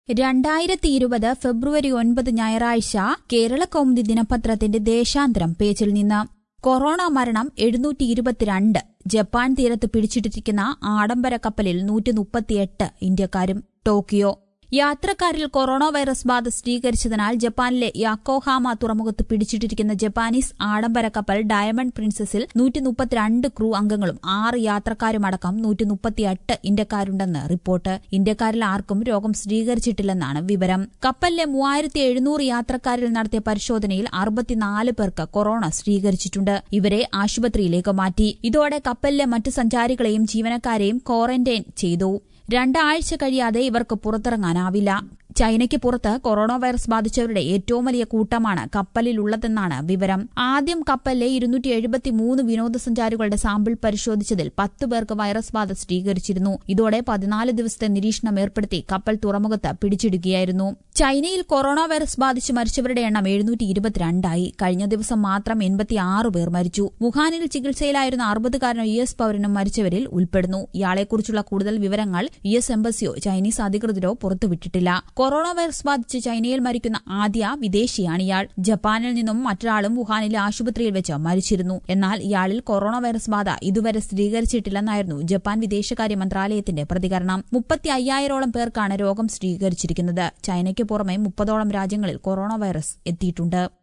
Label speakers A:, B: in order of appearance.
A: രണ്ടായിരത്തി ഇരുപത് ഫെബ്രുവരി ഒൻപത് ഞായറാഴ്ച കേരള കൗമുദി ദിനപത്രത്തിന്റെ ദേശാന്തരം പേജിൽ നിന്ന് കൊറോണ മരണം എഴുന്നൂറ്റി ഇരുപത്തിരണ്ട് ജപ്പാൻ തീരത്ത് പിടിച്ചിട്ടിരിക്കുന്ന ആഡംബര കപ്പലിൽ നൂറ്റി മുപ്പത്തിയെട്ട് ഇന്ത്യക്കാരും ടോക്കിയോ യാത്രക്കാരിൽ കൊറോണ വൈറസ് ബാധ സ്ഥിരീകരിച്ചതിനാൽ ജപ്പാനിലെ യാക്കോഹാമ തുറമുഖത്ത് പിടിച്ചിട്ടിരിക്കുന്ന ജപ്പാനീസ് ആഡംബര കപ്പൽ ഡയമണ്ട് പ്രിൻസസിൽ നൂറ്റി മുപ്പത്തിരണ്ട് ക്രൂ അംഗങ്ങളും ആറ് യാത്രക്കാരുമടക്കം നൂറ്റി മുപ്പത്തിയെട്ട് ഇന്ത്യക്കാരുണ്ടെന്ന് റിപ്പോർട്ട് ഇന്ത്യക്കാരിൽ ആർക്കും രോഗം സ്ഥിരീകരിച്ചിട്ടില്ലെന്നാണ് വിവരം കപ്പലിലെ മൂവായിരത്തി എഴുന്നൂറ് യാത്രക്കാരിൽ നടത്തിയ പരിശോധനയിൽ അറുപത്തിനാല് പേർക്ക് കൊറോണ സ്ഥിരീകരിച്ചിട്ടുണ്ട് ഇവരെ ആശുപത്രിയിലേക്ക് മാറ്റി ഇതോടെ കപ്പലിലെ മറ്റ് സഞ്ചാരികളെയും ജീവനക്കാരെയും ക്വാറന്റൈൻ ചെയ്തു രണ്ടാഴ്ച കഴിയാതെ ഇവർക്ക് പുറത്തിറങ്ങാനാവില്ല ചൈനയ്ക്ക് പുറത്ത് കൊറോണ വൈറസ് ബാധിച്ചവരുടെ ഏറ്റവും വലിയ കൂട്ടമാണ് കപ്പലിലുള്ളതെന്നാണ് വിവരം ആദ്യം കപ്പലിലെ ഇരുന്നൂറ്റി എഴുപത്തിമൂന്ന് വിനോദസഞ്ചാരികളുടെ സാമ്പിൾ പരിശോധിച്ചതിൽ പത്ത് പേർക്ക് വൈറസ് ബാധ സ്ഥിരീകരിച്ചിരുന്നു ഇതോടെ പതിനാല് ദിവസത്തെ നിരീക്ഷണം ഏർപ്പെടുത്തി കപ്പൽ തുറമുഖത്ത് പിടിച്ചിടുകയായിരുന്നു ചൈനയിൽ കൊറോണ വൈറസ് ബാധിച്ച് മരിച്ചവരുടെ എണ്ണം എഴുന്നൂറ്റി ഇരുപത്തിരണ്ടായി കഴിഞ്ഞ ദിവസം മാത്രം എൺപത്തിയാറ് പേർ മരിച്ചു വുഹാനിൽ ചികിത്സയിലായിരുന്ന അറുപതുകാരനും യു എസ് പൌരനും മരിച്ചവരിൽ ഉൾപ്പെടുന്നു ഇയാളെക്കുറിച്ചുള്ള കൂടുതൽ വിവരങ്ങൾ യു എസ് എംബസിയോ ചൈനീസ് അധികൃതരോ പുറത്തുവിട്ടിട്ടില്ല കൊറോണ വൈറസ് ബാധിച്ച് ചൈനയിൽ മരിക്കുന്ന ആദ്യ വിദേശിയാണ് ഇയാൾ ജപ്പാനിൽ നിന്നും മറ്റൊരാളും വുഹാനിലെ ആശുപത്രിയിൽ വെച്ച് മരിച്ചിരുന്നു എന്നാൽ ഇയാളിൽ കൊറോണ വൈറസ് ബാധ ഇതുവരെ സ്ഥിരീകരിച്ചിട്ടില്ലെന്നായിരുന്നു ജപ്പാൻ വിദേശകാര്യ മന്ത്രാലയത്തിന്റെ പ്രതികരണം മുപ്പത്തി അയ്യായിരോളം പേർക്കാണ് രോഗം സ്ഥിരീകരിച്ചിരിക്കുന്നത് ചൈനയ്ക്ക് പുറമെ മുപ്പതോളം രാജ്യങ്ങളിൽ കൊറോണ വൈറസ് എത്തിയിട്ടുണ്ട്